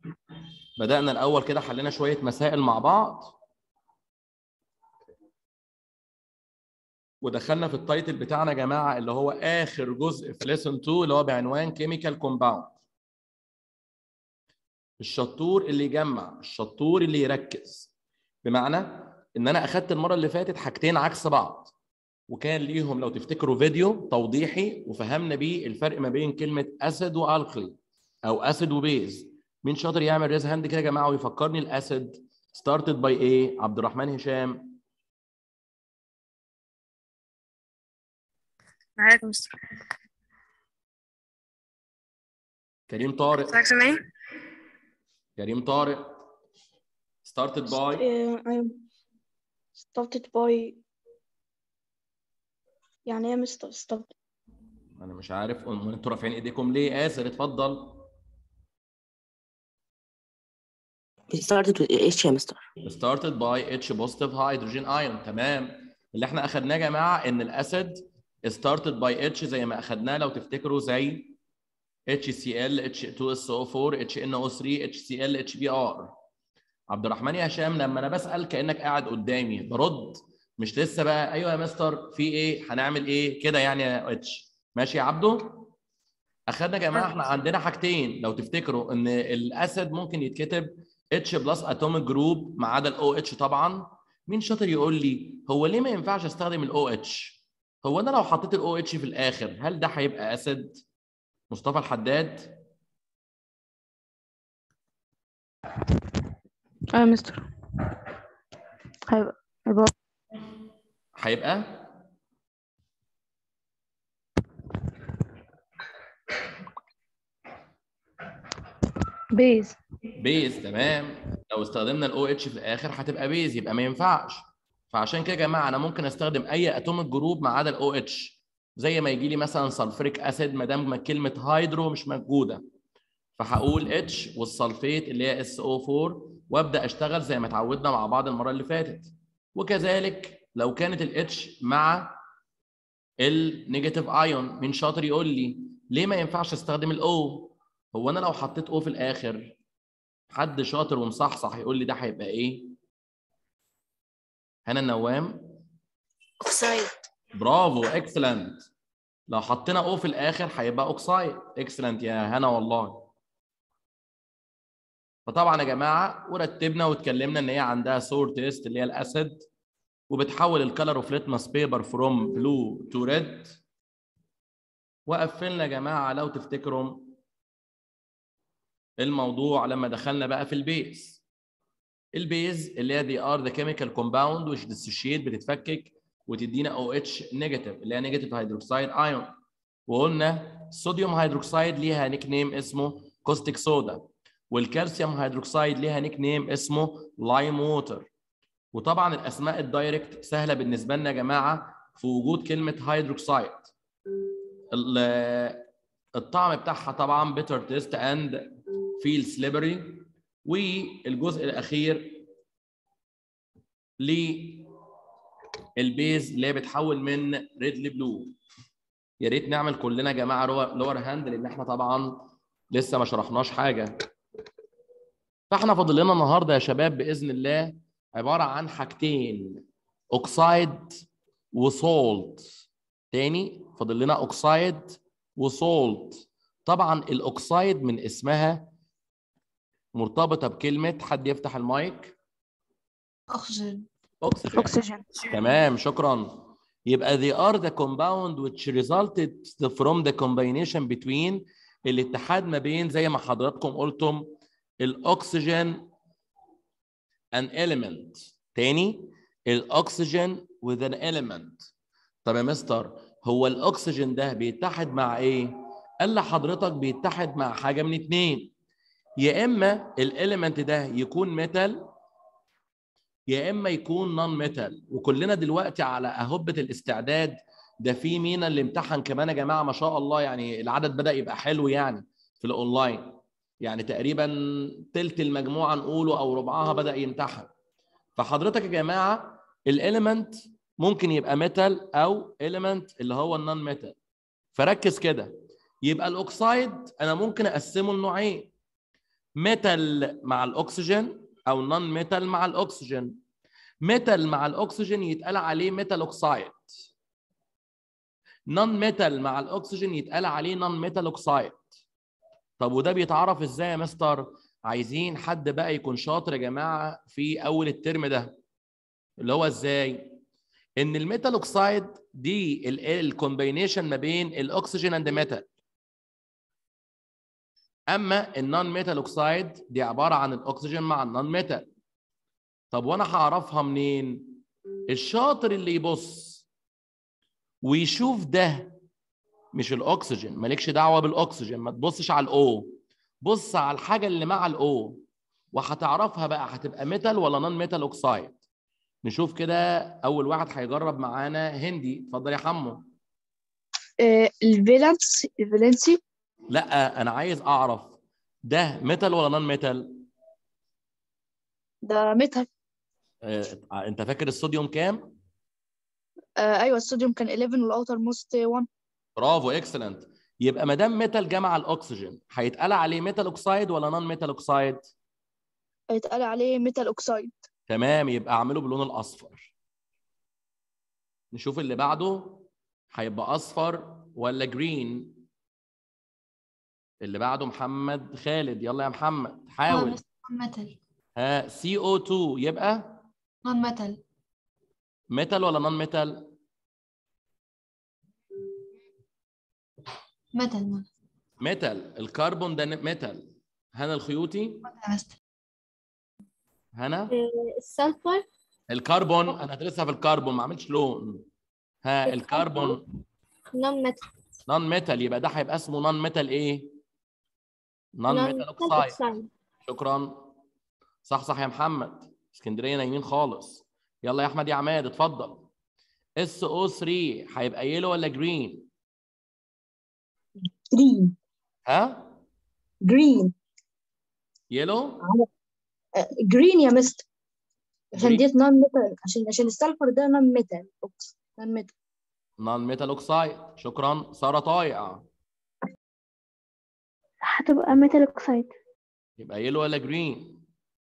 بدأنا الأول كده حلينا شوية مسائل مع بعض ودخلنا في التايتل بتاعنا يا جماعة اللي هو آخر جزء في ليسون 2 اللي هو بعنوان كيميكال كومباوند الشطور اللي يجمع الشطور اللي يركز بمعنى ان انا اخدت المره اللي فاتت حاجتين عكس بعض وكان ليهم لو تفتكروا فيديو توضيحي وفهمنا بيه الفرق ما بين كلمه اسيد والكلي او اسيد وبيز مين شاطر يعمل ريز هاند كده يا جماعه ويفكرني الاسيد ستارتد باي ايه عبد الرحمن هشام معاك يا مستر كريم طارق حضرتك سامعني؟ كريم طارق started by Uh, I'm started by يعني ايه مستر start انا مش عارف امال انتوا رافعين ايديكم ليه اسر اتفضل It started with H يا مستر started by H positive hydrogen ion تمام اللي احنا اخدناه يا جماعه ان الاسيد started by H زي ما اخدناه لو تفتكروا زي HCl H2SO4 HNO3 HCl HBr عبد الرحمن يا هشام لما انا بسال كانك قاعد قدامي برد مش لسه بقى ايوه يا مستر في ايه هنعمل ايه كده يعني يا اتش ماشي يا عبده اخدنا يا جماعه احنا عندنا حاجتين لو تفتكروا ان الاسيد ممكن يتكتب اتش بلس اتوميك جروب ما عدا الاو اتش طبعا مين شاطر يقول لي هو ليه ما ينفعش استخدم الاو اتش هو انا لو حطيت الاو اتش في الاخر هل ده هيبقى اسيد مصطفى الحداد اه مستر هيبقى هيبقى هيبقى بيز بيز تمام لو استخدمنا الاو اتش في الاخر هتبقى بيز يبقى ما ينفعش فعشان كده يا جماعه انا ممكن استخدم اي اتوميك جروب ما عدا الاو اتش زي ما يجي لي مثلا سلفريك اسيد ما دام كلمه هيدرو مش موجوده فهقول اتش والسلفيت اللي هي اس او 4 وابدا اشتغل زي ما اتعودنا مع بعض المره اللي فاتت وكذلك لو كانت الاتش مع النيجاتيف ايون مين شاطر يقول لي ليه ما ينفعش استخدم الاو هو انا لو حطيت او في الاخر حد شاطر ومصحصح يقول لي ده هيبقى ايه هنا النوام اوكسايد برافو اكسلنت لو حطينا او في الاخر هيبقى اوكسايد اكسلنت يا هنا والله فطبعا يا جماعه ورتبنا واتكلمنا ان هي عندها سور تيست اللي هي الاسيد وبتحول الكلر اوف ليتمس بيبر فروم بلو تو ريد وقفلنا يا جماعه لو تفتكروا الموضوع لما دخلنا بقى في البيز البيز اللي هي دي ار ذا كيميكال كومباوند which dissociate بتتفكك وتدينا او اتش نيجاتيف اللي هي نيجاتيف هيدروكسيد ايون وقلنا الصوديوم هيدروكسيد ليها نيك نيم اسمه كوستيك صودا والكالسيوم هيدروكسيد ليها نيك نيم اسمه لايم ووتر وطبعا الاسماء الدايركت سهله بالنسبه لنا يا جماعه في وجود كلمه هيدروكسيد الطعم بتاعها طبعا بيتر تيست اند فيل سليبري والجزء الاخير للبيز اللي هي بتحول من ريد لبلو يا ريت نعمل كلنا يا جماعه لور هاند لان احنا طبعا لسه ما شرحناش حاجه فاحنا فاضل لنا النهارده يا شباب باذن الله عباره عن حاجتين اوكسايد وسولت تاني فاضل لنا اوكسايد وسولت طبعا الاوكسايد من اسمها مرتبطه بكلمه حد يفتح المايك اكسجين اوكسجين اكسجين تمام شكرا يبقى they are the compound which resulted from the combination between الاتحاد ما بين زي ما حضراتكم قلتم الاكسجين an element تاني الاكسجين with an element طب يا مستر هو الاكسجين ده بيتحد مع ايه؟ قال لحضرتك بيتحد مع حاجه من اتنين يا اما الاليمنت ده يكون ميتال يا اما يكون نون ميتال وكلنا دلوقتي على اهبه الاستعداد ده في مينا اللي امتحن كمان يا جماعه ما شاء الله يعني العدد بدا يبقى حلو يعني في الاونلاين يعني تقريبا تلت المجموعه نقوله او ربعها بدا يمتحن فحضرتك يا جماعه الاليمنت ممكن يبقى ميتال او اليمنت اللي هو النون ميتال فركز كده يبقى الاوكسايد انا ممكن اقسمه لنوعين ميتال مع الاكسجين او نون ميتال مع الاكسجين ميتال مع الاكسجين يتقال عليه ميتال اوكسايد نون ميتال مع الاكسجين يتقال عليه نون ميتال اوكسايد طب وده بيتعرف ازاي يا مستر عايزين حد بقى يكون شاطر يا جماعه في اول الترم ده اللي هو ازاي ان الميتال اوكسايد دي الكومبينيشن ما بين الاكسجين اند ميتال اما النون ميتال اوكسايد دي عباره عن الاكسجين مع النون ميتال طب وانا هعرفها منين الشاطر اللي يبص ويشوف ده مش الاكسجين مالكش دعوه بالاكسجين ما تبصش على الاو بص على الحاجه اللي مع الاو وهتعرفها بقى هتبقى ميتال ولا نون ميتال اوكسايد نشوف كده اول واحد هيجرب معانا هندي اتفضل يا حمو الفالنس الفالنسي لا انا عايز اعرف ده ميتال ولا نون ميتال ده ميتال آه، انت فاكر الصوديوم كام آه ايوه الصوديوم كان 11 والاوتر موست 1 برافو اكسلنت يبقى ما دام ميتال جمع الاكسجين هيتقال عليه ميتال اوكسايد ولا نون ميتال اوكسايد هيتقال عليه ميتال اوكسايد تمام يبقى اعمله باللون الاصفر نشوف اللي بعده هيبقى اصفر ولا جرين اللي بعده محمد خالد يلا يا محمد حاول ميتال ها سي او 2 يبقى نون ميتال ميتال ولا نون ميتال ميتال ميتال الكربون ده ميتال هنا الخيوطي هنا السلفر الكربون انا هدرسها في الكربون ما عملتش لون ها الكربون نون ميتال نون ميتال يبقى ده هيبقى اسمه نون ميتال ايه نون ميتال اوكسايد شكرا صح صح يا محمد اسكندريه نايمين خالص يلا يا احمد يا عماد اتفضل اس او 3 هيبقى يلو ولا جرين جرين ها جرين يلو جرين يا مستر عشان Green. ديت نون ميتال عشان عشان السلفر ده نون ميتال نون ميتال نون ميتال اوكسايد شكرا ساره طايع هتبقى ميتال اوكسايد يبقى يلو ولا جرين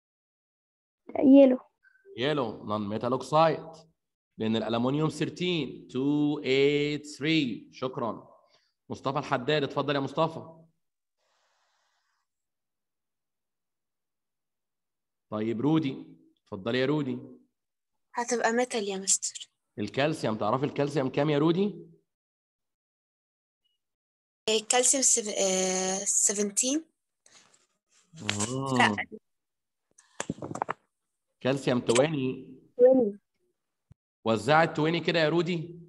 يلو يلو نون ميتال اوكسايد لان الالومنيوم 13 283 شكرا مصطفى الحداد اتفضل يا مصطفى طيب رودي اتفضلي يا رودي هتبقى ميتال يا مستر الكالسيوم تعرفي الكالسيوم كام يا رودي الكالسيوم سف... آه... 17 مم. كالسيوم 20 20 وزعت 20 كده يا رودي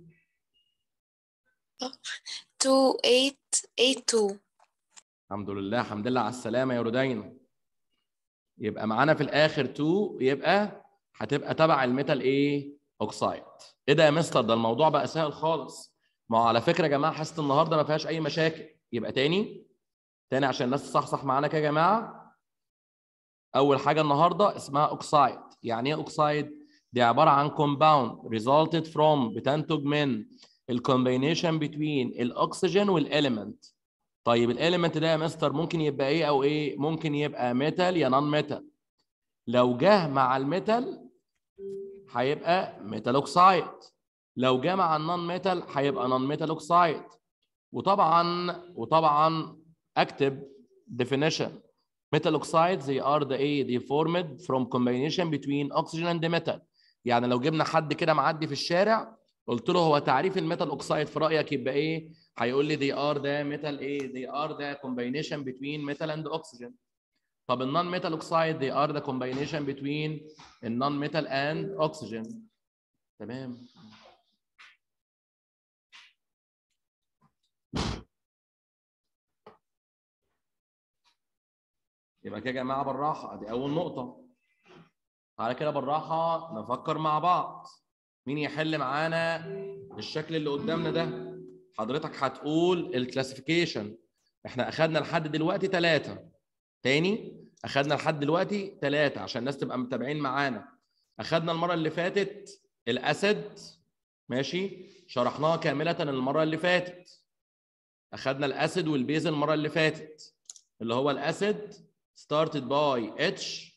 2 8 8 2 الحمد لله الحمد لله على السلامة يا رودينا يبقى معانا في الآخر 2 يبقى هتبقى تبع الميتال إيه؟ أوكسايد. إيه ده يا مستر ده الموضوع بقى سهل خالص. ما هو على فكرة يا جماعة حصة النهاردة ما فيهاش أي مشاكل. يبقى تاني تاني عشان الناس تصحصح معانا كده يا جماعة. أول حاجة النهاردة اسمها أوكسايد. يعني إيه أوكسايد؟ دي عبارة عن كومباوند resulted from بتنتج من الكومبينيشن بين الأكسجين والإليمنت. طيب الاليمنت ده يا مستر ممكن يبقى ايه او ايه ممكن يبقى ميتال يا نون ميتال لو جه مع الميتال هيبقى ميتال اوكسايد لو جه مع النون ميتال هيبقى نون ميتال اوكسايد وطبعا وطبعا اكتب definition metal oxides they are the A they formed from combination between oxygen and metal يعني لو جبنا حد كده معدي في الشارع قلت له هو تعريف الميتال اوكسايد في رايك يبقى ايه هيقول لي they are the metal ايه they are the combination between metal and oxygen طب النون ميتال اوكسايد they are the combination between النون ميتال and oxygen تمام يبقى كده يا جماعه بالراحه دي اول نقطه تعالى كده بالراحه نفكر مع بعض مين يحل معانا بالشكل اللي قدامنا ده حضرتك هتقول الكلاسيفيكيشن احنا اخدنا لحد دلوقتي ثلاثة تاني اخدنا لحد دلوقتي ثلاثة عشان الناس تبقى متابعين معانا اخدنا المرة اللي فاتت الاسد ماشي شرحناها كاملة المرة اللي فاتت اخدنا الاسد والبيز المرة اللي فاتت اللي هو الاسد started by H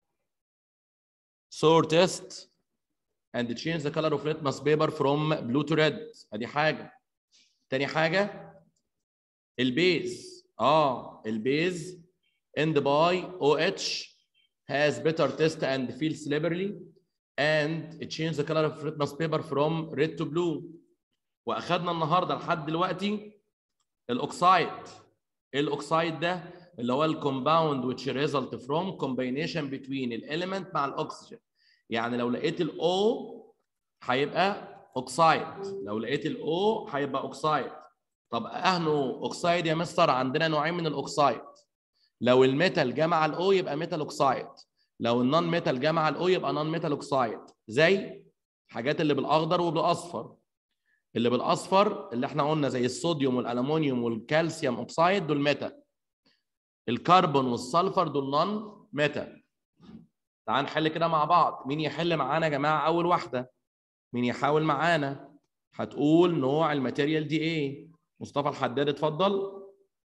sore test and change the color of litmus paper from blue to red ادي حاجه تاني حاجه البيز اه البيز end by OH has better test and feels slippery and it change the color of litmus paper from red to blue واخدنا النهارده لحد دلوقتي الاوكسايد الاوكسايد ده اللي هو الكومباوند which result from combination between الاليمنت مع الاكسجين يعني لو لقيت الاو هيبقى اوكسايد لو لقيت الاو هيبقى اوكسايد طب اهنو اوكسايد يا مستر عندنا نوعين من الاوكسايد لو الميتال جمع الاو يبقى ميتال اوكسايد لو النون ميتال جمع الاو يبقى نون ميتال اوكسايد زي الحاجات اللي بالاخضر وبالاصفر اللي بالاصفر اللي احنا قلنا زي الصوديوم والالومنيوم والكالسيوم اوكسايد دول ميتال الكربون والسلفر دول نون ميتال تعال نحل كده مع بعض مين يحل معانا يا جماعه اول واحده مين يحاول معانا هتقول نوع الماتيريال دي ايه مصطفى الحداد اتفضل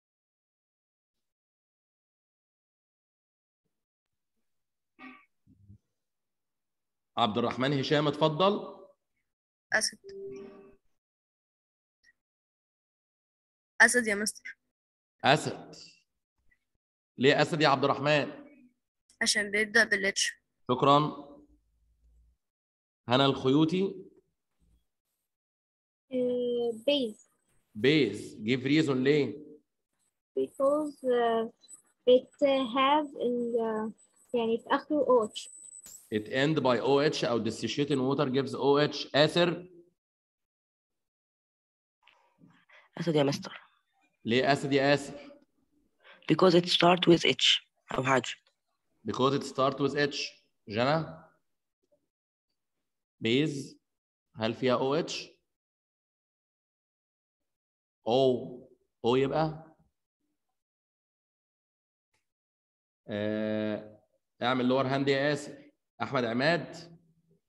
عبد الرحمن هشام اتفضل أسد أسد يا مستر اسد ليه اسد يا عبد الرحمن عشان بيبدأ بالاتش شكرا هنا الخيوطي uh, base بيز جيف ريزون ليه because uh, it uh, have ال uh, يعني في آخره OH it end by OH او dissociating water gives OH آسر أسد يا مستر ليه اسد يا اسر because it start with H أو hydrogen because it start with H جنى بيز هل فيها OH O O يبقى آه، اعمل لور هاند يا ياسر احمد عماد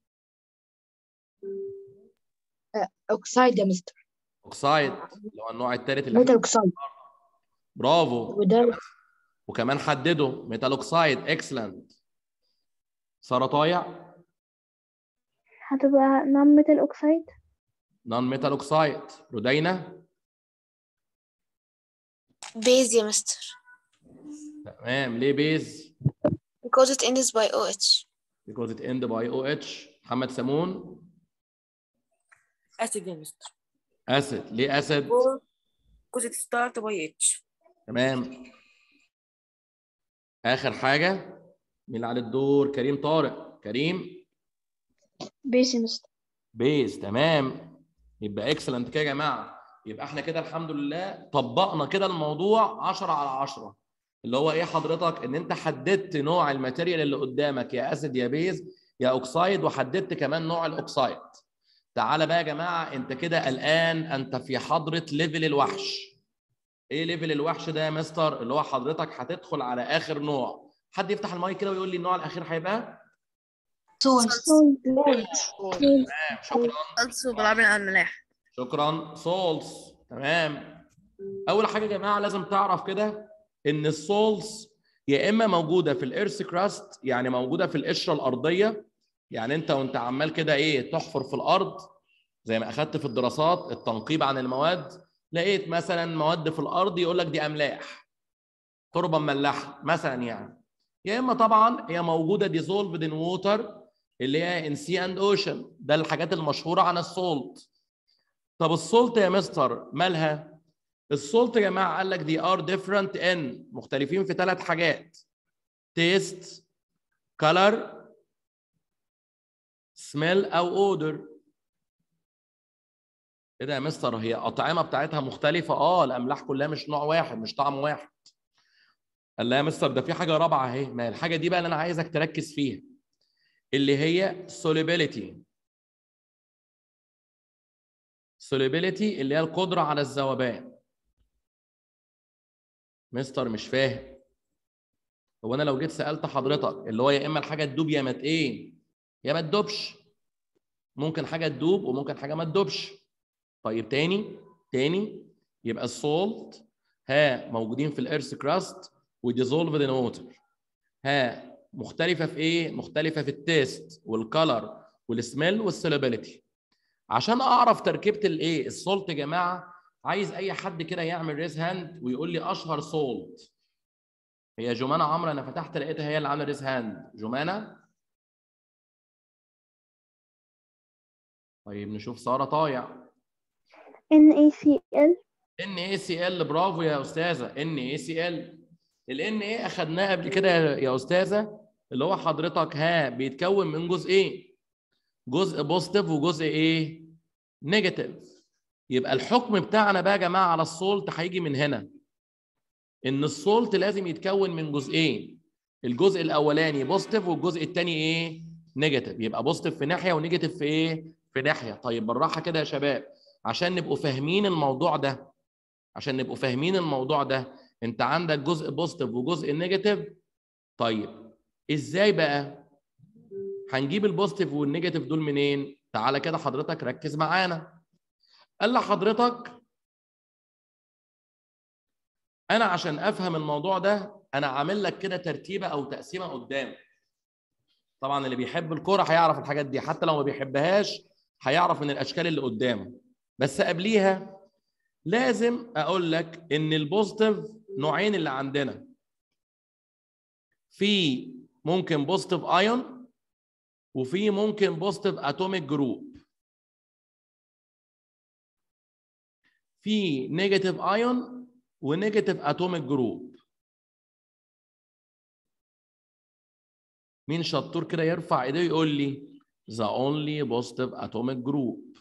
اوكسايد يا مستر اوكسايد اللي هو النوع الثالث اللي ميتال احنا اوكسايد برافو وده وكمان حدده ميتال اوكسايد اكسلنت ساره طايع هتبقى نون ميتال اوكسايد نون ميتال اوكسايد رودينا بيز يا مستر تمام ليه بيز because it ends by OH because it end by OH محمد سمون أسد يا مستر اسد ليه اسد because it start by H تمام اخر حاجه مين اللي على الدور كريم طارق كريم بيس يا مستر بيز تمام يبقى اكسلنت كده يا جماعه يبقى احنا كده الحمد لله طبقنا كده الموضوع 10 على 10 اللي هو ايه حضرتك ان انت حددت نوع الماتيريال اللي قدامك يا اسيد يا بيز يا اوكسايد وحددت كمان نوع الاوكسايد تعالى بقى يا جماعه انت كده الان انت في حضره ليفل الوحش ايه ليفل الوحش ده يا مستر اللي هو حضرتك هتدخل على اخر نوع حد يفتح المايك كده ويقول لي النوع الاخير هيبقى سولز تمام شكرا سولز بالعربي على الملاح شكرا سولز تمام اول حاجه يا جماعه لازم تعرف كده ان السولز يا اما موجوده في الارث كراست يعني موجوده في القشره الارضيه يعني انت وانت عمال كده ايه تحفر في الارض زي ما اخدت في الدراسات التنقيب عن المواد لقيت مثلا مواد في الارض يقول لك دي املاح تربه مملحه مثلا يعني يا اما طبعا هي موجوده ديزولفد ان ووتر اللي هي ان سي اند اوشن ده الحاجات المشهوره عن السولت طب السولت يا مستر مالها السولت يا جماعه قال لك دي ار ديفرنت ان مختلفين في ثلاث حاجات تيست كلر سميل او اودر ايه ده يا مستر هي اطعمه بتاعتها مختلفه اه الاملاح كلها مش نوع واحد مش طعم واحد قال لا يا مستر ده في حاجه رابعه اهي ما هي الحاجه دي بقى اللي انا عايزك تركز فيها اللي هي solubility solubility اللي هي القدره على الذوبان مستر مش فاهم هو انا لو جيت سالت حضرتك اللي هو يا اما الحاجه تدوب يا ما ت- ايه يا ما تدوبش ممكن حاجه تدوب وممكن حاجه ما تدوبش طيب تاني تاني يبقى السولت ها موجودين في الارث كراست وديزولفد ان ووتر ها مختلفه في ايه مختلفه في التيست والكلر والسميل والسولابيليتي عشان اعرف تركيبه الايه السولت يا جماعه عايز اي حد كده يعمل ريز هاند ويقول لي اشهر سولت هي جمانه عمرو انا فتحت لقيتها هي اللي عامله ريز هاند جمانه طيب نشوف ساره طايع NaCl ان اي سي ال برافو يا استاذه ان اي سي ال الان ايه اخدناه قبل كده يا يا استاذه اللي هو حضرتك ها بيتكون من جزئين جزء بوزيتيف وجزء ايه نيجاتيف يبقى الحكم بتاعنا بقى يا جماعه على السولت هيجي من هنا ان السولت لازم يتكون من جزئين الجزء الاولاني بوزيتيف والجزء الثاني ايه نيجاتيف يبقى بوزيتيف في ناحيه ونيجاتيف في ايه في ناحيه طيب بالراحه كده يا شباب عشان نبقوا فاهمين الموضوع ده عشان نبقوا فاهمين الموضوع ده انت عندك جزء بوزيتيف وجزء نيجاتيف طيب ازاي بقى هنجيب البوزيتيف والنيجاتيف دول منين تعالى كده حضرتك ركز معانا قال لحضرتك انا عشان افهم الموضوع ده انا عامل لك كده ترتيبه او تقسيمه قدام طبعا اللي بيحب الكوره هيعرف الحاجات دي حتى لو ما بيحبهاش هيعرف من الاشكال اللي قدامه بس قبليها لازم اقول لك ان البوزيتيف نوعين اللي عندنا في ممكن بوزيتيف ايون وفي ممكن بوزيتيف اتوميك جروب في نيجاتيف ايون ونيجاتيف اتوميك جروب مين شطور كده يرفع ايديه يقول لي the only positive atomic group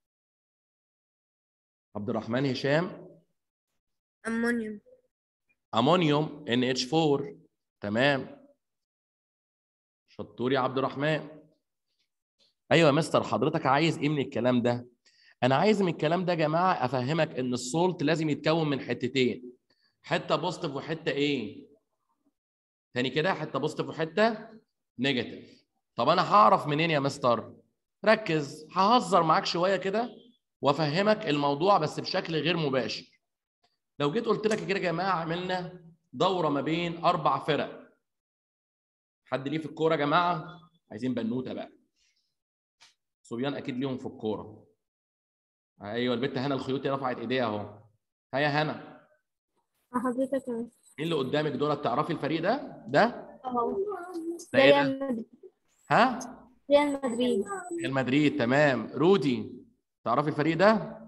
عبد الرحمن هشام أمونيوم امونيوم NH4 تمام شطور يا عبد الرحمن ايوه يا مستر حضرتك عايز ايه من الكلام ده انا عايز من الكلام ده يا جماعه افهمك ان السولت لازم يتكون من حتتين حته بوزيتيف وحته ايه تاني كده حته بوزيتيف وحته نيجاتيف طب انا هعرف منين يا مستر ركز ههزر معاك شويه كده وافهمك الموضوع بس بشكل غير مباشر لو جيت قلت لك كده يا جماعه عملنا دوره ما بين اربع فرق حد ليه في الكوره يا جماعه عايزين بنوته بقى صبيان اكيد ليهم في الكوره ايوه البت هنا الخيوطي رفعت ايديها اهو هيا هنا حضرتك مين اللي قدامك دول تعرفي الفريق ده ده اهو ده ايه ده ريال مدريد ها ريال مدريد ريال مدريد تمام رودي تعرفي الفريق ده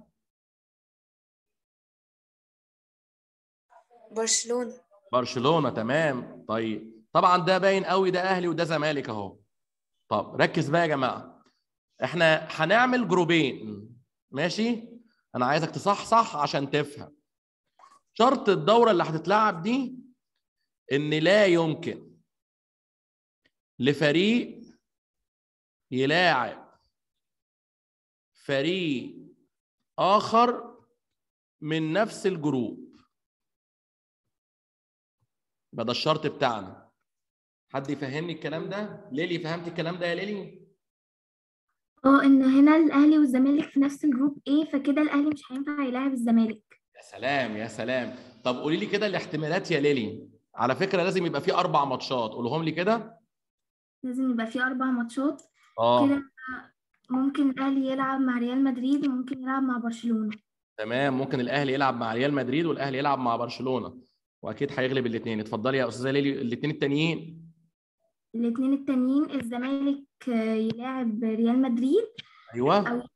برشلونة برشلونه تمام طيب طبعا ده باين قوي ده اهلي وده زمالك اهو طب ركز بقى يا جماعه احنا هنعمل جروبين ماشي انا عايزك تصحصح عشان تفهم شرط الدوره اللي هتتلعب دي ان لا يمكن لفريق يلاعب فريق اخر من نفس الجروب يبقى ده الشرط بتاعنا حد يفهمني الكلام ده ليلي فهمت الكلام ده يا ليلي اه ان هنا الاهلي والزمالك في نفس الجروب ايه فكده الاهلي مش هينفع يلاعب الزمالك يا سلام يا سلام طب قولي لي كده الاحتمالات يا ليلي على فكره لازم يبقى في اربع ماتشات قولهم لي كده لازم يبقى في اربع ماتشات اه كده ممكن الاهلي يلعب مع ريال مدريد وممكن يلعب مع برشلونة تمام ممكن الاهلي يلعب مع ريال مدريد والاهلي يلعب مع برشلونه واكيد هيغلب الاثنين اتفضلي يا استاذه ليلي الاثنين التانيين الاتنين التانيين الزمالك آه، يلاعب ريال مدريد ايوه او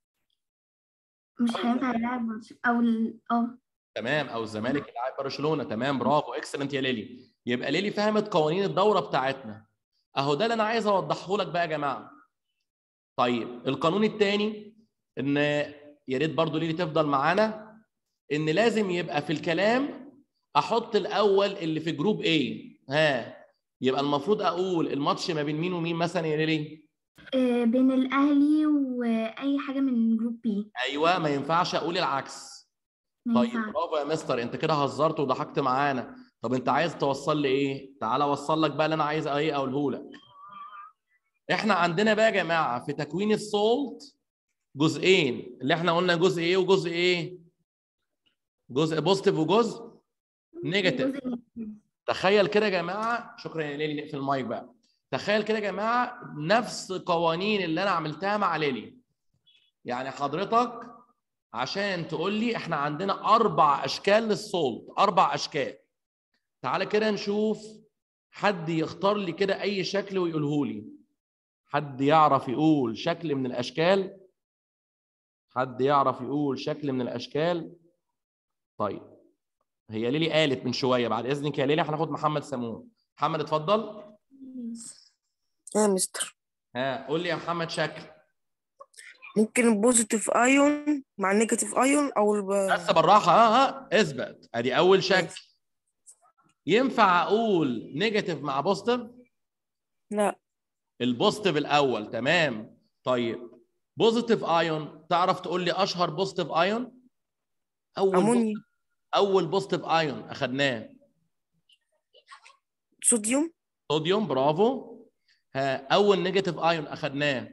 مش هينفع يلاعب برش- او ال- اه تمام او الزمالك يلعب برشلونه تمام برافو اكسلنت يا ليلي يبقى ليلي فهمت قوانين الدوره بتاعتنا اهو ده اللي انا عايز اوضحه لك بقى يا جماعه طيب القانون الثاني ان يا ريت برضو ليلي تفضل معانا ان لازم يبقى في الكلام احط الاول اللي في جروب A ها يبقى المفروض اقول الماتش ما بين مين ومين مثلا يا ليلي آه، بين الاهلي واي حاجة من جروب بي ايوه ما ينفعش اقول العكس ما طيب ينفعش برافو يا مستر انت كده هزرت وضحكت معانا طب انت عايز توصل لي ايه تعالى اوصل لك بقى اللي انا عايز ايه اقوله لك احنا عندنا بقى يا جماعه في تكوين السولت جزئين اللي احنا قلنا جزء ايه وجزء ايه جزء بوزيتيف وجزء نيجاتيف جزء تخيل كده يا جماعه شكرا يا ليلي نقفل المايك بقى تخيل كده يا جماعه نفس قوانين اللي انا عملتها مع ليلي يعني حضرتك عشان تقول لي احنا عندنا اربع اشكال للصولت اربع اشكال تعالى كده نشوف حد يختار لي كده اي شكل ويقوله لي حد يعرف يقول شكل من الاشكال حد يعرف يقول شكل من الاشكال طيب هي ليلي قالت من شويه بعد اذنك يا ليلي هناخد محمد سمون محمد اتفضل يا مستر ها قول لي يا محمد شكل ممكن البوزيتيف ايون مع النيجاتيف ايون او الب... بس بالراحه ها ها اثبت ادي اول شكل ينفع اقول نيجاتيف مع بوزيتيف لا البوزيتيف الاول تمام طيب بوزيتيف ايون تعرف تقول لي اشهر بوزيتيف ايون اول امونيا بوزيتيف- اول بوزيتيف ايون اخدناه صوديوم صوديوم برافو ها اول نيجاتيف ايون اخدناه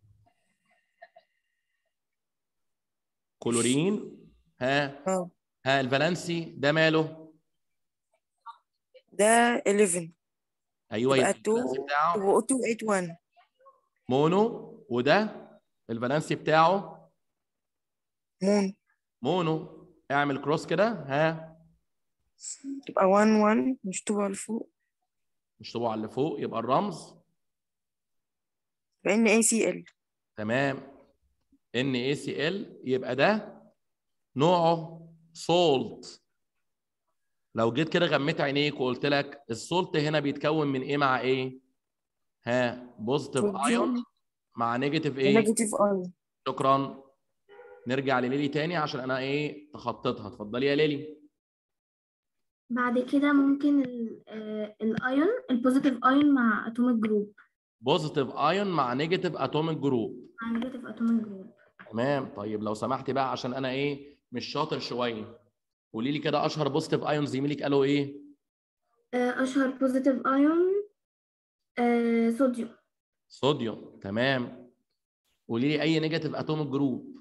كلورين ها اه ها الفالنسي ده ماله ده 11 ايوه يبقى يبقى 2 الفالنسي بتاعه يبقى 281 مونو وده الفالنسي بتاعه مون مونو اعمل كروس كده ها يبقى 1 1 مش 2 على فوق مش طبعا اللي فوق يبقى الرمز يبقى ان اي سي ال تمام ان اي سي ال يبقى ده نوعه سولت لو جيت كده غميت عينيك وقلت لك السولت هنا بيتكون من ايه مع ايه ها بوزيتيف ايون مع نيجاتيف ايه نيجاتيف ايون شكرا نرجع لليلي تاني عشان انا ايه تخطيتها اتفضلي يا ليلي بعد كده ممكن ال- آه، الايون البوزيتيف ايون مع اتوميك جروب بوزيتيف ايون مع نيجاتيف اتوميك جروب مع نيجاتيف اتوميك جروب تمام طيب لو سمحتي بقى عشان انا ايه مش شاطر شويه قولي لي كده اشهر بوزيتيف ايون زميلك قالوا ايه آه، اشهر بوزيتيف ايون آه، صوديوم صوديوم تمام قولي لي اي نيجاتيف اتوميك جروب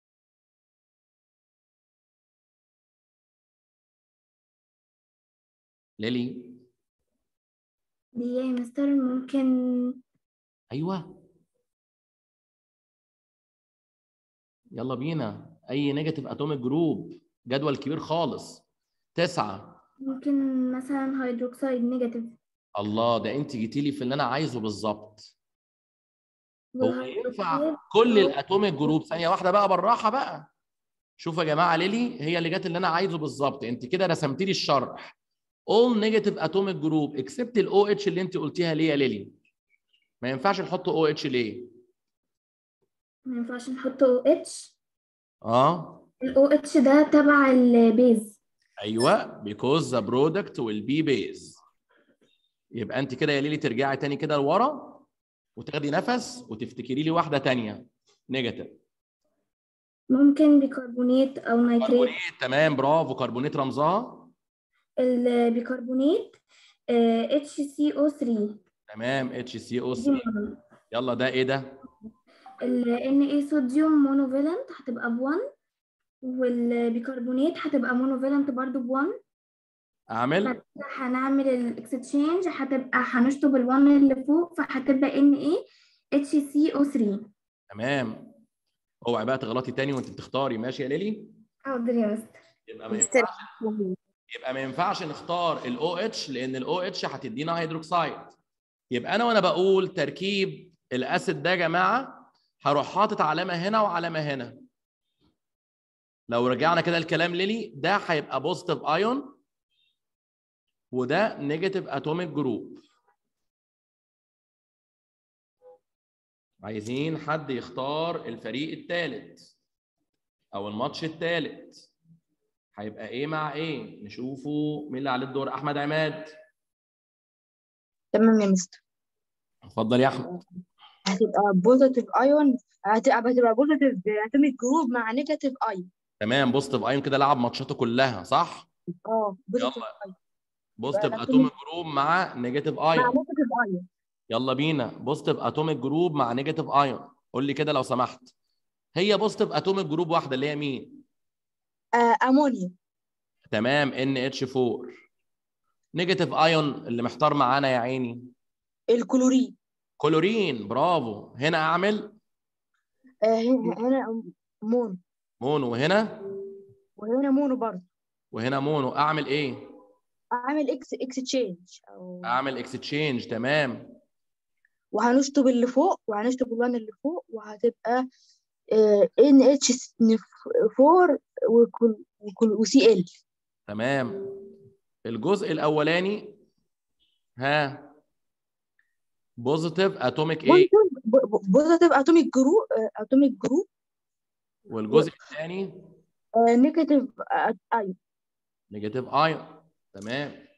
ليلي دي يا مستر ممكن ايوه يلا بينا اي نيجاتيف اتوميك جروب جدول كبير خالص تسعة ممكن مثلا هيدروكسيد نيجاتيف الله ده انت جيتي لي في اللي انا عايزه بالظبط هو ينفع والهيدروكسيد كل الاتوميك جروب ثانيه واحده بقى بالراحه بقى شوفوا يا جماعه ليلي هي اللي جت اللي انا عايزه بالظبط انت كده رسمتي لي الشرح all negative atomic group except ال OH اللي انت قلتيها ليه يا ليلي ما ينفعش نحط OH ليه ما ينفعش نحط او اتش اه الاو اتش ده تبع البيز ايوه because the product will be base يبقى انت كده يا ليلي ترجعي تاني كده لورا وتاخدي نفس وتفتكري لي واحده تانية نيجاتيف ممكن بيكربونات او نيتريت كربونات تمام برافو كربونات رمزها البيكربونات اتش سي او 3 تمام HCO3 دي مونو يلا ده ايه ده ال Na صوديوم مونوفالنت هتبقى ب 1 والبيكربونات هتبقى مونوفالنت برضو ب 1 اعمل بعد كده هنعمل الاكستشينج هتبقى هنشطب ال 1 اللي فوق فهتبقى Na HCO3 تمام اوعي بقى تغلطي تاني وانت بتختاري ماشي يا ليلي حاضر يا مستر يبقى ما ينفعش يبقى ما ينفعش نختار ال OH لان ال OH هتدينا هيدروكسيد يبقى انا وانا بقول تركيب الاسيد ده يا جماعه هروح حاطط علامه هنا وعلامه هنا لو رجعنا كده الكلام ليلي ده هيبقى بوزيتيف ايون وده نيجاتيف اتوميك جروب عايزين حد يختار الفريق الثالث او الماتش الثالث هيبقى ايه مع ايه نشوفه مين اللي عليه الدور احمد عماد تمام يا مستر اتفضل يا احمد هتبقى بوزيتيف ايون هتبقى هتبقى بوزيتيف اتوميك جروب مع نيجاتيف ايون تمام بوزيتيف ايون كده لعب ماتشاته كلها صح اه بوزيتيف يلا ايون بوزيتيف بقى اتوميك جروب مع نيجاتيف مع ايون نيجاتيف ايون يلا بينا بوزيتيف اتوميك جروب مع نيجاتيف ايون قول لي كده لو سمحت هي بوزيتيف اتوميك جروب واحده اللي هي مين آه امونيا تمام ان اتش 4 نيجاتيف ايون اللي محتار معانا يا عيني الكلورين كلورين برافو هنا اعمل آه هنا هنا مونو مونو وهنا وهنا مونو برضه وهنا مونو اعمل ايه اعمل اكس اكستشينج او اعمل اكستشينج تمام وهنشطب اللي فوق وهنشطب الوان اللي فوق وهتبقى ان اتش 4 وسي ال تمام الجزء الاولاني ها بوزيتيف اتوميك ايه بوزيتيف اتوميك جروب اتوميك جروب والجزء الثاني نيجاتيف ايون نيجاتيف ايون تمام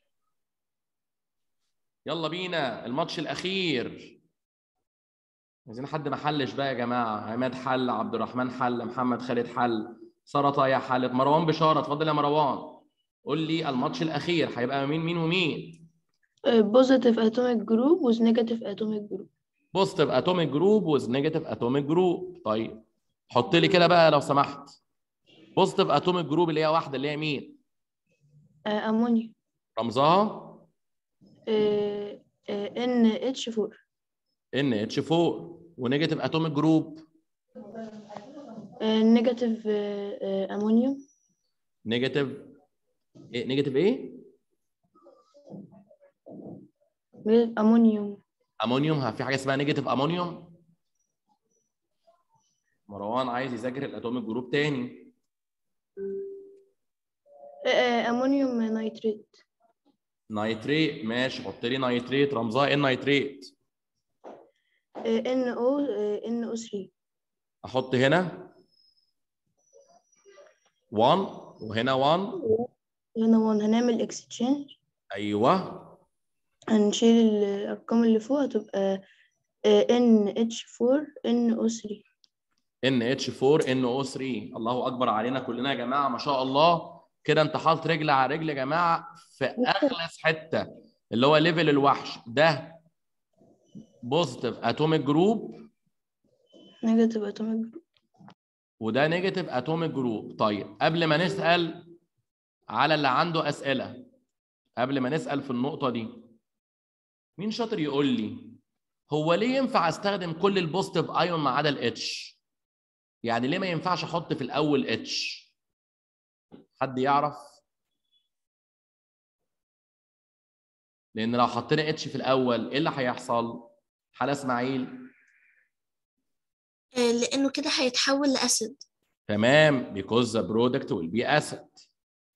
يلا بينا الماتش الاخير عايزين حد ما حلش بقى يا جماعه عماد حل عبد الرحمن حل محمد خالد حل ساره طايع حلت مروان بشاره اتفضل يا مروان قول لي الماتش الاخير هيبقى مين مين ومين positive atomic group with negative atomic group بوزيتيف اتوميك جروب وز نيجاتيف اتوميك جروب طيب حط لي كده بقى لو سمحت بوزيتيف اتوميك جروب اللي هي واحده اللي هي مين امونيا رمزها ان اتش 4 ان اتش 4 ونيجاتيف اتوميك جروب نيجاتيف امونيوم نيجاتيف ايه نيجاتيف ايه امونيوم امونيوم ها في حاجه اسمها نيجاتيف امونيوم مروان عايز يذاكر الاتوميك جروب تاني امونيوم نيتريت نايتريت ماشي حط لي نايتريت رمزها ايه النايتريت ان او ان او 3 احط هنا 1 وهنا 1 هنا 1 هنعمل اكستشينج ايوه هنشيل الارقام اللي فوق هتبقى ان اتش 4 ان او 3 ان اتش 4 ان او 3 الله اكبر علينا كلنا يا جماعه ما شاء الله كده انت حاطط رجل على رجل يا جماعه في اخلص حته اللي هو ليفل الوحش ده بوزيتيف اتوميك جروب نيجاتيف اتوميك جروب وده نيجاتيف اتوميك جروب طيب قبل ما نسال على اللي عنده اسئله قبل ما نسال في النقطه دي مين شاطر يقول لي هو ليه ينفع استخدم كل البوزيتيف ايون ما عدا الاتش يعني ليه ما ينفعش احط في الاول اتش حد يعرف لان لو حطينا اتش في الاول ايه اللي هيحصل حلا اسماعيل آه، لأنه كده هيتحول لأسيد تمام because the product will be acid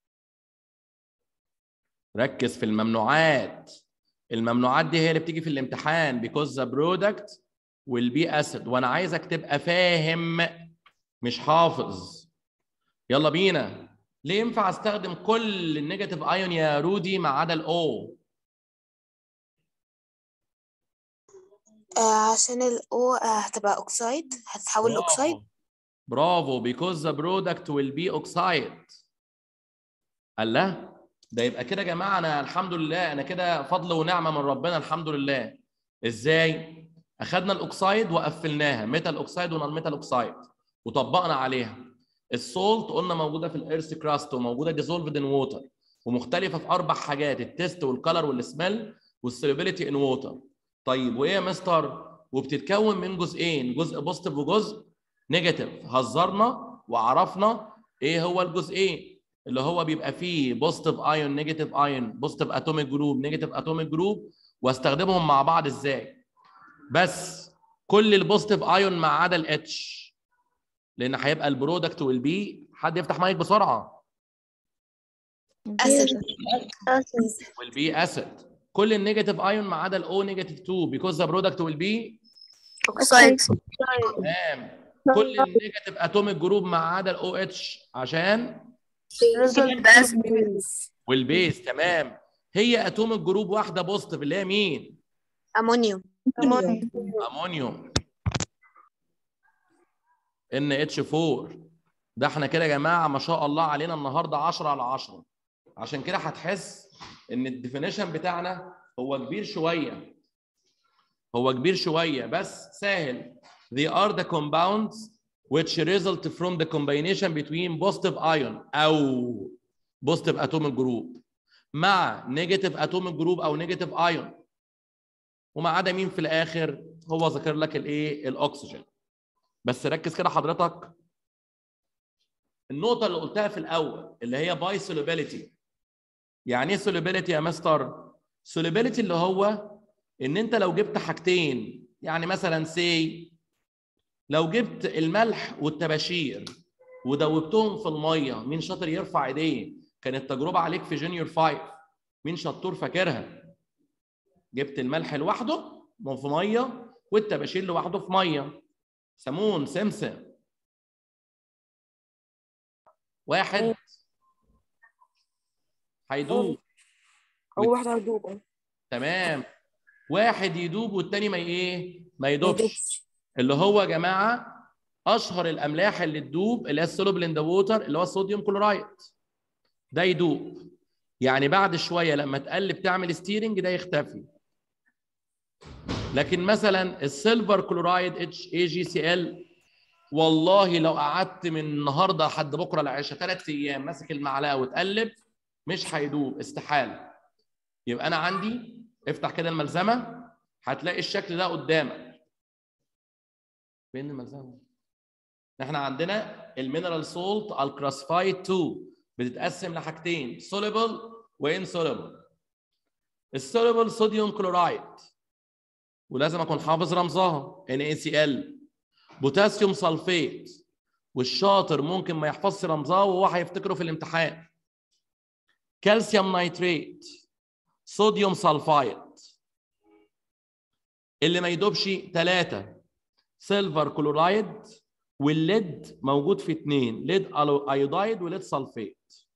ركز في الممنوعات الممنوعات دي هي اللي بتيجي في الامتحان because the product will be acid وانا عايزك تبقى فاهم مش حافظ يلا بينا ليه ينفع استخدم كل النيجاتيف ايون يا رودي ما عدا الاو آه عشان ال O آه هتبقى أوكسايد هتتحول لأوكسايد برافو because the product will be oxide الله ده يبقى كده يا جماعه انا الحمد لله انا كده فضل ونعمه من ربنا الحمد لله ازاي اخذنا الاوكسايد وقفلناها ميتال اوكسايد ونون ميتال اوكسايد وطبقنا عليها السولت قلنا موجوده في الارث كراست وموجوده ديزولفد ان ووتر ومختلفه في اربع حاجات التيست والكلر والسميل والسوليبيليتي ان ووتر طيب وايه يا مستر وبتتكون من جزئين جزء بوزيتيف وجزء نيجاتيف هزرنا وعرفنا ايه هو الجزئين اللي هو بيبقى فيه بوزيتيف ايون نيجاتيف ايون بوزيتيف اتوميك جروب نيجاتيف اتوميك جروب واستخدمهم مع بعض ازاي بس كل البوزيتيف ايون ما عدا الاتش لان هيبقى البرودكت والبي حد يفتح مايك بسرعه أسيد والبي اسيد كل النيجاتيف ايون ما عدا الاو نيجاتيف 2 because the product will be أوكسايد تمام كل النيجاتيف اتوميك جروب ما عدا الاو اتش عشان والبيز تمام هي اتوميك جروب واحده بوزيتيف اللي هي مين؟ أمونيوم امونيوم ان اتش 4 ده احنا كده يا جماعه ما شاء الله علينا النهارده 10 على 10 عشان كده هتحس ان الديفينيشن بتاعنا هو كبير شويه هو كبير شويه بس سهل they are the compounds which result from the combination between positive ion او positive atomic group مع نيجاتيف اتوميك جروب او نيجاتيف ايون وما عدا مين في الاخر هو ذاكر لك الايه الاكسجين بس ركز كده حضرتك النقطه اللي قلتها في الاول اللي هي باي سولوبيليتي يعني ايه سولوبيليتي يا مستر سولوبيليتي اللي هو ان انت لو جبت حاجتين يعني مثلا سي لو جبت الملح والطباشير ودوبتهم في الميه مين شاطر يرفع ايديه كانت تجربه عليك في جونيور 5 مين شطور فاكرها جبت الملح لوحده في ميه والطباشير لوحده في ميه سمون سمسم واحد هيدوب أول واحدة هتدوب أه. تمام واحد يدوب والتاني ما ايه ما يدوبش اللي هو يا جماعه اشهر الاملاح اللي تدوب اللي هي السولوبل ان ذا ووتر اللي هو الصوديوم كلورايد ده يدوب يعني بعد شويه لما تقلب تعمل ستيرنج ده يختفي لكن مثلا السيلفر كلورايد اتش اي جي سي ال والله لو قعدت من النهارده لحد بكره العشاء ثلاث ايام ماسك المعلقه وتقلب مش هيدوب استحاله يبقى انا عندي افتح كده الملزمه هتلاقي الشكل ده قدامك فين الملزمه احنا عندنا المينرال سولت الكلاسيفايد 2 بتتقسم لحاجتين سوليبل وانسوليبل السوليبل صوديوم كلورايد ولازم اكون حافظ رمزها NaCl بوتاسيوم سلفيت والشاطر ممكن ما يحفظش رمزها وهو هيفتكره في الامتحان كالسيوم نيتريت صوديوم سلفايد اللي ما يدوبش ثلاثة سيلفر كلورايد والليد موجود في اثنين ليد ايودايد وليد سلفيت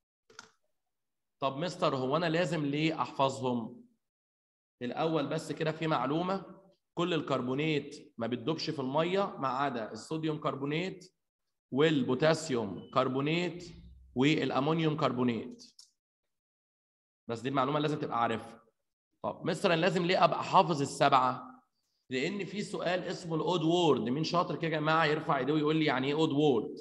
طب مستر هو انا لازم ليه احفظهم الاول بس كده في معلومه كل الكربونات ما بتدوبش في الميه ما عدا الصوديوم كربونات والبوتاسيوم كربونات والامونيوم كربونات بس دي المعلومه اللي لازم تبقى عارفها طب مستر أنا لازم ليه ابقى حافظ السبعه لان في سؤال اسمه الاود وورد مين شاطر كده يا جماعه يرفع ايديه ويقول لي يعني ايه اود وورد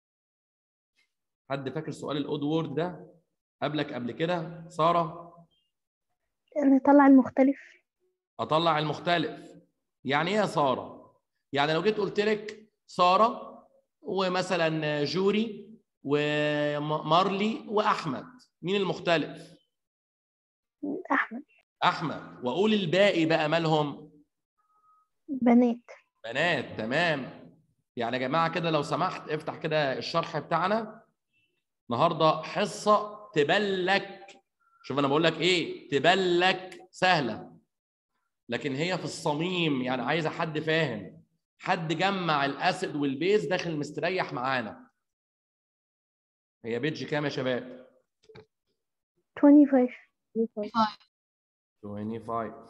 حد فاكر سؤال الاود وورد ده قبلك قبل كده ساره نطلع المختلف اطلع المختلف يعني ايه يا ساره يعني لو جيت قلت لك ساره ومثلا جوري ومارلي واحمد مين المختلف أحمد احمد واقول الباقي بقى مالهم بنات بنات تمام يعني يا جماعه كده لو سمحت افتح كده الشرح بتاعنا النهارده حصه تبلك شوف انا بقول لك ايه تبلك سهله لكن هي في الصميم يعني عايزه حد فاهم حد جمع الاسيد والبيز داخل مستريح معانا هي بيج كام يا شباب 25 25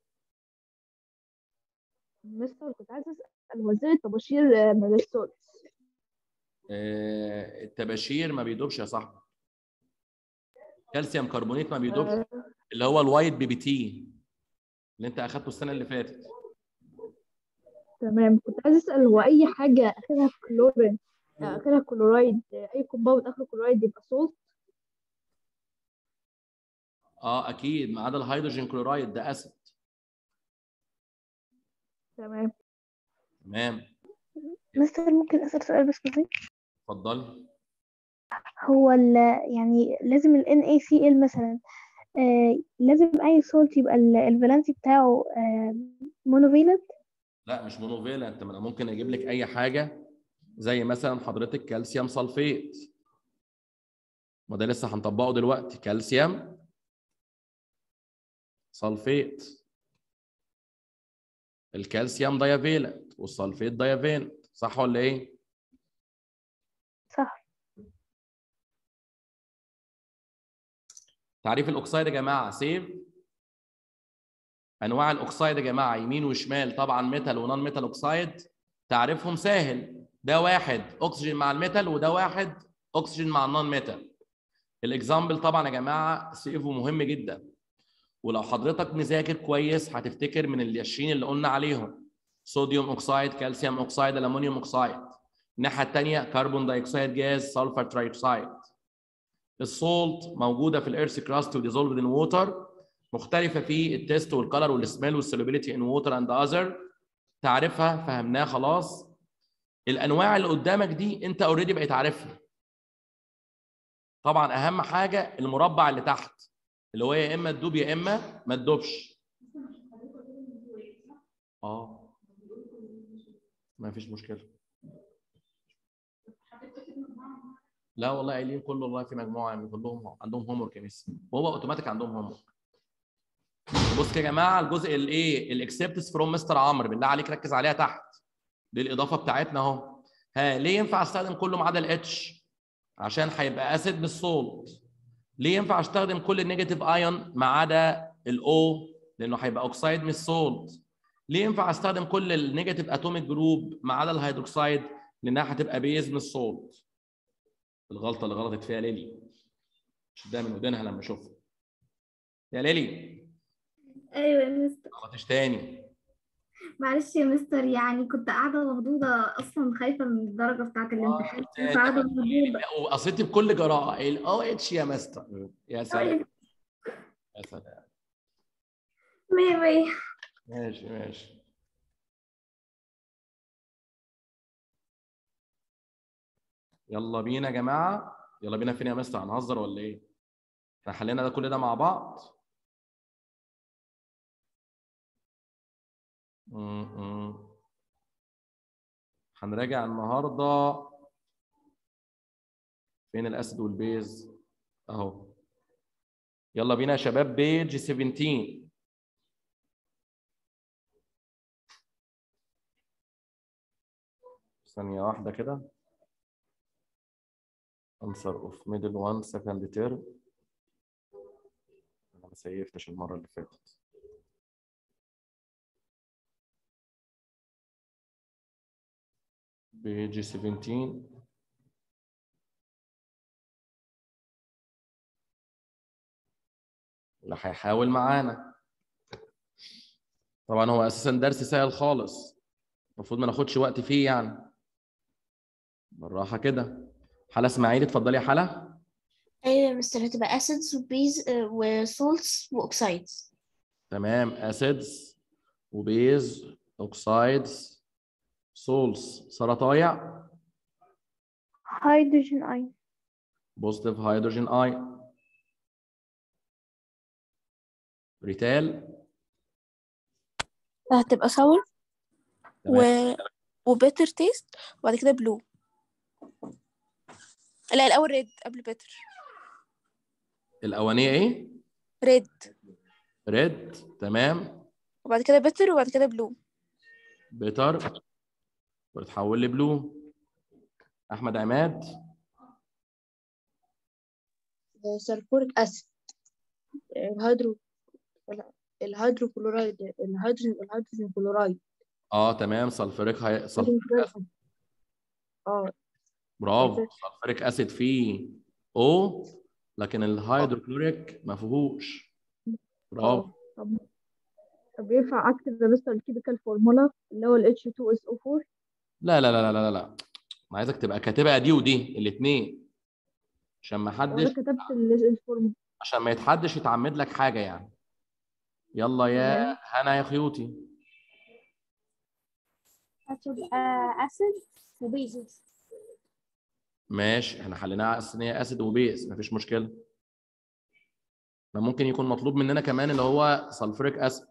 مستر كنت عايز اسال وزير الطباشير من السولت آه، التباشير ما بيدوبش يا صاحبي كالسيوم كربونيت ما بيدوبش اللي هو الوايت بي بي تي اللي انت اخدته السنه اللي فاتت تمام كنت عايز اسال هو اي حاجه اخرها كلورين اخرها كلورايد اي كومباوند اخره كلورايد يبقى سولت اه اكيد ما عدا الهيدروجين كلورايد ده اسيد تمام تمام مستر ممكن أسأل سؤال بس بسيط اتفضلي هو ال يعني لازم ال NaCl مثلا آه لازم أي سولت يبقى ال- الفالنسي بتاعه آه مونوفيلنت لا مش مونوفيلنت ما انا ممكن اجيب لك اي حاجه زي مثلا حضرتك كالسيوم سلفيت ما ده لسه هنطبقه دلوقتي كالسيوم سلفيت الكالسيوم دايافيلنت والسلفيت دايافيلنت صح ولا ايه؟ صح تعريف الاكسيد يا جماعه سيف انواع الاكسيد يا جماعه يمين وشمال طبعا ميتال ونون ميتال اوكسيد تعريفهم سهل ده واحد اكسجين مع الميتال وده واحد اكسجين مع النون ميتال الاكزامبل طبعا يا جماعه سيفه مهم جدا ولو حضرتك مذاكر كويس هتفتكر من ال 20 اللي قلنا عليهم صوديوم اوكسيد كالسيوم اوكسيد الومنيوم اوكسيد الناحيه الثانيه كربون دايوكسيد جاز سلفر ترايوكسيد السولت موجوده في الارث كراست وديزولفد ان ووتر مختلفه في التيست والكلر والسميل والسولوبيليتي ان ووتر اند اذر تعرفها فهمناها خلاص الانواع اللي قدامك دي انت اوريدي بقيت عارفها طبعا اهم حاجه المربع اللي تحت اللي هو يا اما تدوب يا اما ما تدوبش اه ما فيش مشكله لا والله قايلين كله والله في مجموعه من كلهم عندهم هوم ورك يا ميس وهو اوتوماتيك عندهم هوم ورك بص يا جماعه الجزء الايه الاكسبتس فروم مستر عمرو بالله عليك ركز عليها تحت دي الاضافه بتاعتنا اهو ها ليه ينفع استخدم كله ما عدا الاتش عشان هيبقى اسيد مش سولت ليه ينفع استخدم كل النيجاتيف ايون ما عدا الاو لانه هيبقى اوكسايد مش سولت ليه ينفع استخدم كل النيجاتيف اتوميك جروب ما عدا الهيدروكسايد لانها هتبقى بيز مش سولت الغلطه اللي غلطت فيها ليلي شدها من ودانها لما اشوفها يا ليلي ايوه يا مستر غلطش تاني معلش يا مستر يعني كنت قاعده مخضوضه اصلا خايفه من الدرجه بتاعه الامتحان كنت قاعده مخضوضه وقصيتي بكل جراءه الاو اتش يا مستر يا سلام يا سلام مية مية ماشي ماشي يلا بينا يا جماعه يلا بينا فين يا مستر هنهزر ولا ايه احنا حلينا ده كل ده مع بعض م-م. هنراجع النهارده فين الاسد والبيز اهو يلا بينا يا شباب بيج 17 ثانية واحدة كده answer of middle one second term أنا ما سيفتش المرة اللي فاتت page 17 اللي هيحاول معانا طبعا هو اساسا درس سهل خالص المفروض ما ناخدش وقت فيه يعني بالراحه كده حلا اسماعيل اتفضلي يا حلا ايوه يا مستر هتبقى acids وبيز وسولتس واوكسايدز تمام اسيدز وبيز اوكسايدز سولز سرطايع هيدروجين ايون بوزيتيف هيدروجين اي ريتال هتبقى sour و... تمام وبيتر تيست وبعد كده بلو لا الأول ريد قبل بيتر الاولانيه ايه ريد ريد تمام وبعد كده بيتر وبعد كده بلو بيتر وتتحول لبلو احمد عماد سلفوريك أسيد الهيدرو الهيدرو كلورايد الهيدروجين الهيدروجين كلورايد اه تمام سلفوريك هاي... سلفوريك الهيدروجين اسيد اه برافو سلفوريك اسيد فيه او لكن الهيدروكلوريك ما فيهوش برافو طب طب ينفع اكتب يا مستر الكيميكال فورمولا اللي هو ال H2SO4 لا لا لا لا لا لا انا عايزك تبقى كاتبها دي ودي الاثنين عشان ما وانا حدش كتبت ال- الفورمولا عشان ما يتحدش يتعمد لك حاجه يعني يلا يا هنا يا خيوطي هتبقى acid وبيزز ماشي احنا حليناها على اساس ان هي اسيد وبيز مفيش مشكله ما ممكن يكون مطلوب مننا كمان اللي هو سلفوريك اسيد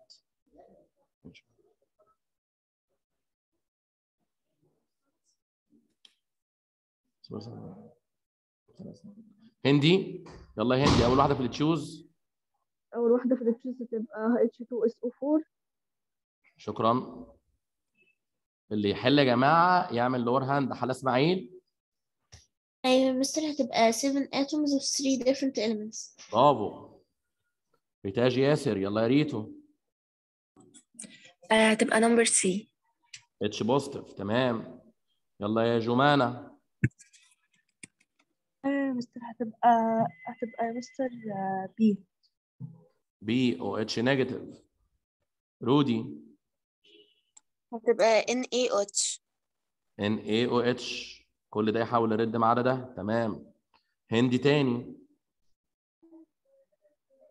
هندي يلا يا هندي اول واحده في التشوز اول واحده في التشيز هتبقى H2SO4 شكرا اللي يحل يا جماعه يعمل لور هاند حلا اسماعيل أيوة يا مستر هتبقى 7 atoms of 3 different elements برافو ريتاج ياسر يلا يا ريتو آه، هتبقى نمبر سي اتش بوزيتيف تمام يلا يا جمانه آه مستر هتبقى هتبقى مستر بي بي او اتش نيجاتيف رودي هتبقى NaOH ان اي او اتش كل ده يحاول يرد ما عدا ده تمام هندي تاني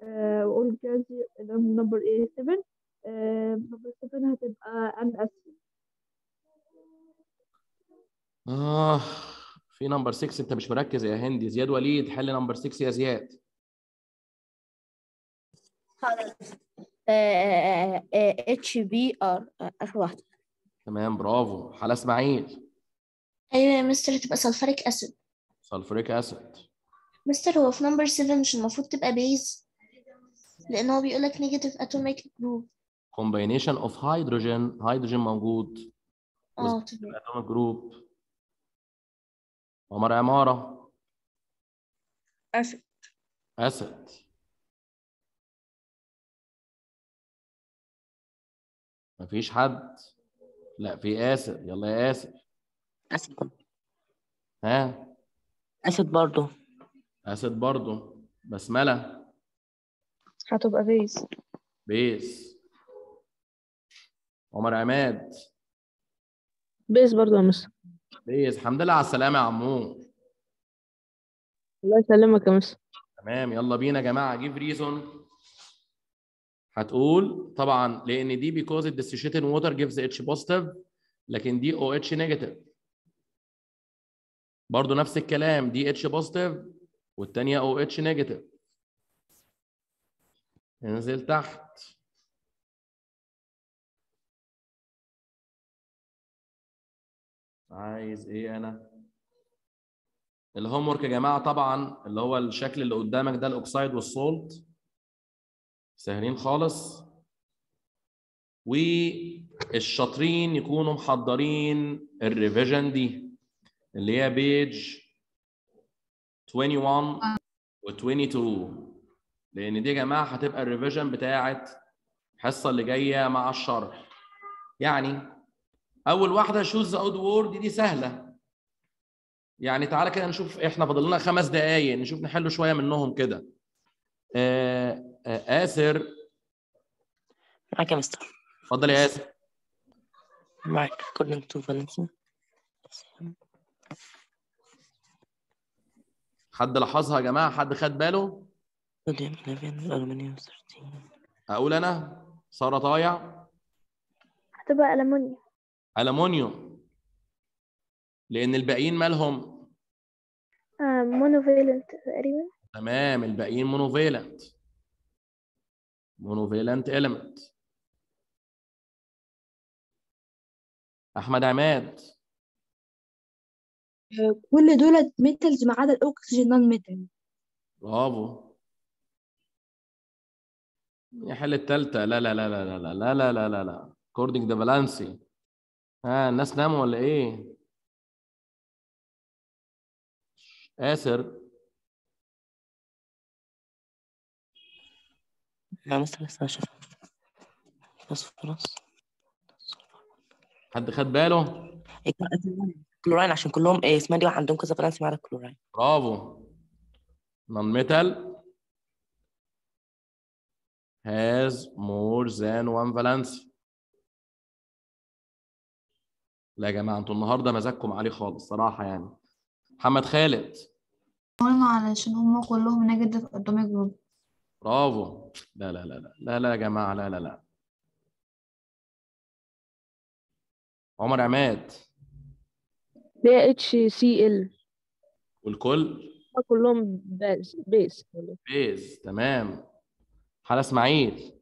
آه، وأقول جاز نمبر إيه 7 نمبر 7 هتبقى أن أسيد اه في نمبر 6 انت مش مركز يا هندي زياد وليد حل نمبر 6 يا زياد اتش بي ار اخر واحده تمام برافو حلا اسماعيل ايوه يا مستر هتبقى سلفريك اسيد سلفوريك اسيد مستر هو في نمبر 7 مش المفروض تبقى بيز لان هو بيقول لك نيجاتيف اتوميك جروب combination of hydrogen هيدروجين موجود اه تمام atomic group عمر عمارة أسد أسد مفيش حد لا في آسر يلا يا آسر أسد برضه ها أسد برضه أسد برضو بسملة هتبقى بيز بيس عمر عماد بيز برضه يا مستر بيس الحمد لله على السلامة يا عمو الله يسلمك يا مستر تمام يلا بينا يا جماعة جيب ريزون هتقول طبعا لأن دي because the dissociated water gives H positive لكن دي OH negative برضو نفس الكلام دي H positive والتانية OH negative انزل تحت عايز ايه انا الهوم ورك يا جماعه طبعا اللي هو الشكل اللي قدامك ده الاوكسايد والسولت سهلين خالص والشاطرين يكونوا محضرين الريفيجن دي اللي هي بيج 21 و 22 لان دي يا جماعه هتبقى الريفيجن بتاعت الحصه اللي جايه مع الشرح يعني اول واحده شوز ذا اود وورد دي سهله يعني تعالى كده نشوف احنا فاضل لنا خمس دقائق نشوف نحل شويه منهم كده آه آه آسر معاك يا مستر اتفضل يا آسر معاك according to Valentin حد لاحظها يا جماعه حد خد باله sodium 11 aluminum 13 اقول انا ساره طايع هتبقى ألمونيا ألمونيوم لأن الباقيين مالهم آه مونوفيلنت تقريبا تمام الباقيين مونوفيلنت مونوفيلنت إيليمنت أحمد عماد كل دول ميتالز ما عدا الأكسجين نون ميتال برافو يحل التالتة لا لا لا لا لا لا لا لا لا لا كوردنج ده بالانسي ها الناس ناموا ولا ايه؟ آسر لا مستر لسه هشوفها فوسفورس حد خد باله؟ كلوراين عشان كلهم ايه اسمها دي عندهم كذا فالنسي ما عدا الكلوراين برافو non metal has more than one valence لا يا جماعه انتوا النهارده مزاجكم عالي خالص صراحه يعني محمد خالد قلنا علشان هم كلهم نيجاتيف اتوميك جروب برافو لا لا لا لا لا لا يا جماعه لا لا لا عمر عماد ده اتش سي ال والكل كلهم بيز بيز بيز تمام حلا اسماعيل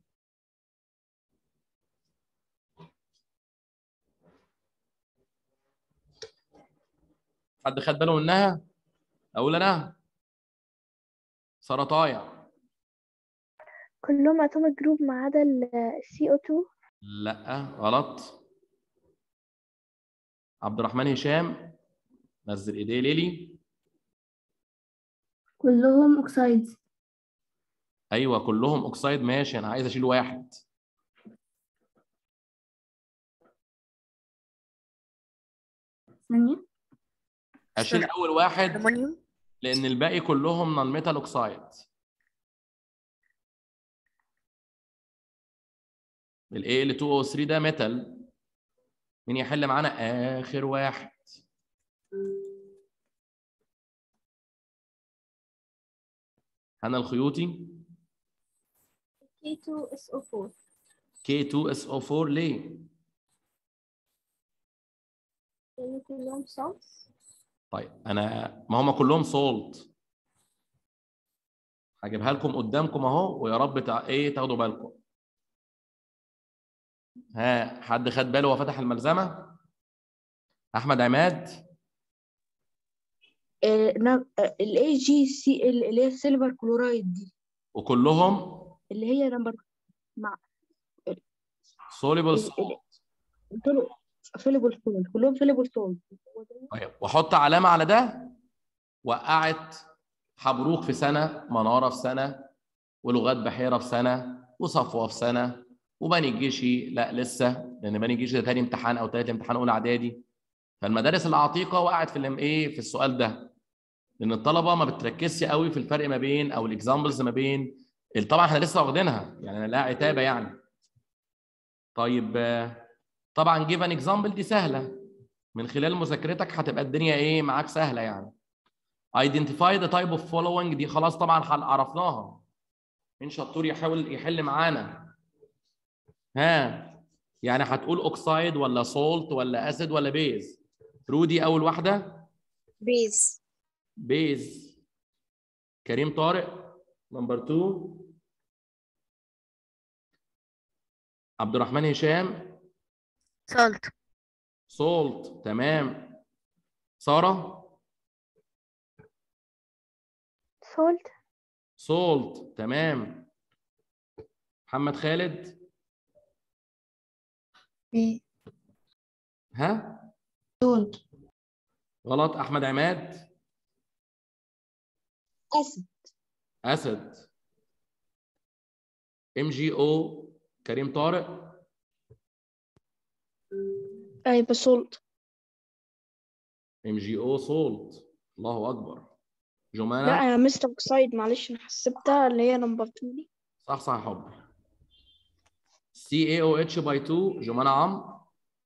حد خد باله منها اقول انا ساره طايع كلهم اتوميك جروب ما عدا ال CO2 لا غلط عبد الرحمن هشام نزل ايديه ليلي كلهم اوكسايدز ايوه كلهم اوكسايد ماشي انا عايز اشيل واحد ثانية اشيل اول واحد ألمونيوم لان الباقي كلهم نون ميتال اوكسايد ال Al2O3 ده ميتال مين يحل معانا اخر واحد هنا الخيوطي K2SO4 K2SO4 ليه؟ لأن كلهم salts طيب انا ما هم كلهم سولت هجيبها لكم قدامكم اهو ويا رب تع... ايه تاخدوا بالكم ها حد خد باله وفتح الملزمه احمد عماد الاي جي سي ال اللي هي السيلفر كلورايد دي وكلهم اللي هي نمبر مع سوليبل فيلبل سولت كلهم فيلبل سولت طيب واحط علامه على ده وقعت حبروك في سنه مناره في سنه ولغات بحيره في سنه وصفوه في سنه وبني الجيشي لا لسه لان بني الجيشي ده تاني امتحان او تالت امتحان اولى اعدادي فالمدارس العتيقه وقعت في الام ايه في السؤال ده لان الطلبه ما بتركزش قوي في الفرق ما بين او الاكزامبلز ما بين طبعا احنا لسه واخدينها يعني لا عتابه يعني طيب آه، طبعا جيف ان اكزامبل دي سهله من خلال مذاكرتك هتبقى الدنيا ايه معاك سهله يعني identify the type of following دي خلاص طبعا حل- عرفناها مين شطور يحاول يحل معانا ها يعني هتقول اوكسايد ولا سولت ولا اسيد ولا بيز رودي اول واحده بيز بيز كريم طارق نمبر 2 عبد الرحمن هشام سولت سولت تمام ساره سولت سولت تمام محمد خالد ها سولت غلط احمد عماد اسد اسد ام جي او كريم طارق أيوة سولت ام جي او سولت الله اكبر جمانه لا يا مستر اوكسايد معلش انا حسبتها اللي هي نمبر 2 دي صح صح يا حب سي اي او اتش باي 2 جمانه عمرو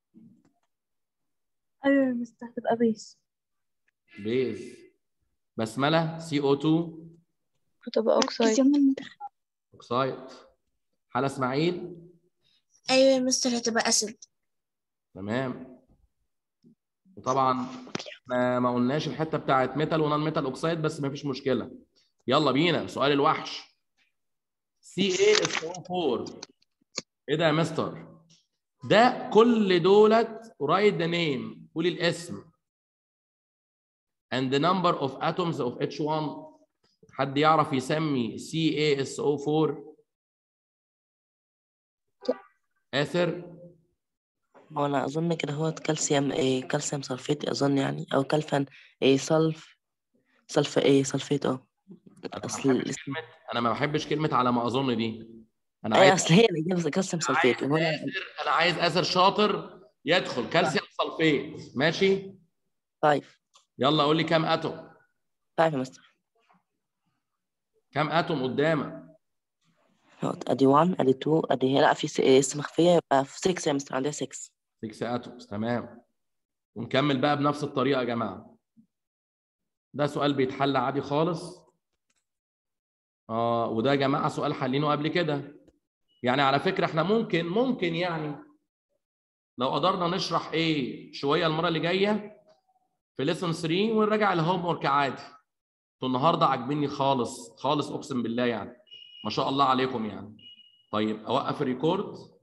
أيوة يا مستر هتبقى بيس بيز بسمله سي او 2 هتبقى اوكسايد اوكسايد حلا اسماعيل أيوة يا مستر هتبقى أسد تمام وطبعا ما ما قلناش الحته بتاعت ميتال ونون ميتال اوكسايد بس ما فيش مشكله يلا بينا سؤال الوحش سي اي اس او 4 ايه ده يا مستر ده كل دولت write the name قولي الاسم and the number of atoms of each one حد يعرف يسمي CaSO4 آسر هو أنا أظن كده هو كالسيوم إيه كالسيوم سلفيت أظن يعني أو كالفن إيه سلف سلف إيه سلفيت أه أنا ما أصل بحبش الاسم كلمة أنا ما بحبش كلمة على ما أظن دي أنا أي عايز أصل هي الإجابة كالسيوم أنا عايز سلفيت وهو آسر أنا عايز آسر شاطر يدخل كالسيوم سلفيت ماشي طيب يلا قول لي كام أتوم طيب يا مستر كام أتوم قدامك هو أدي 1 أدي 2 أدي لا في س- إيه اسم مخفية يبقى في 6 يا مستر عندها 6 6 اتومز تمام ونكمل بقى بنفس الطريقه يا جماعه ده سؤال بيتحل عادي خالص اه وده يا جماعه سؤال حلينه قبل كده يعني على فكره احنا ممكن ممكن يعني لو قدرنا نشرح ايه شويه المره اللي جايه في ليسون 3 ونراجع الهوم ورك عادي انتوا النهارده عاجبيني خالص خالص اقسم بالله يعني ما شاء الله عليكم يعني طيب اوقف الريكورد